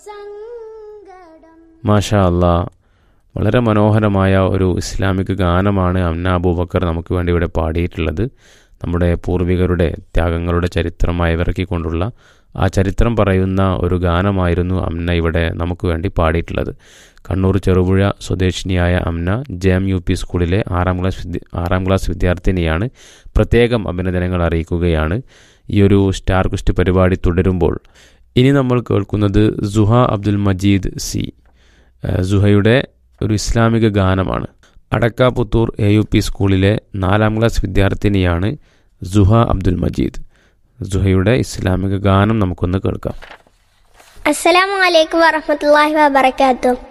മാഷാ അല്ലാ വളരെ മനോഹരമായ ഒരു ഇസ്ലാമിക് ഗാനമാണ് അമ്ന അബൂബക്കർ നമുക്ക് വേണ്ടി ഇവിടെ പാടിയിട്ടുള്ളത് നമ്മുടെ പൂർവികരുടെ ത്യാഗങ്ങളുടെ ചരിത്രമായി വിറക്കിക്കൊണ്ടുള്ള ആ ചരിത്രം പറയുന്ന ഒരു ഗാനമായിരുന്നു അമ്ന ഇവിടെ നമുക്ക് വേണ്ടി പാടിയിട്ടുള്ളത് കണ്ണൂർ ചെറുപുഴ സ്വദേശിനിയായ Amna J M U P സ്കൂളിലെ ആറാം ക്ലാസ് വിദ്യ ആറാം ക്ലാസ് വിദ്യാർത്ഥിനിയാണ് പ്രത്യേകം അഭിനന്ദനങ്ങൾ അറിയിക്കുകയാണ് ഈ ഒരു സ്റ്റാർ കുസ്റ്റ് പരിപാടി തുടരുമ്പോൾ ഇനി നമ്മൾ കേൾക്കുന്നത് സുഹ അബ്ദുൽ മജീദ് സി ഏഹ് സുഹയുടെ ഒരു ഇസ്ലാമിക ഗാനമാണ് അടക്കാപുത്തൂർ എ യു പി സ്കൂളിലെ നാലാം ക്ലാസ് വിദ്യാർത്ഥിനിയാണ് സുഹ അബ്ദുൽ മജീദ് സുഹയുടെ ഇസ്ലാമിക ഗാനം നമുക്കൊന്ന് കേൾക്കാം അസ്സലാമു അലൈക്കും വറഹ്മത്തുള്ളാഹി വബറകാതുഹു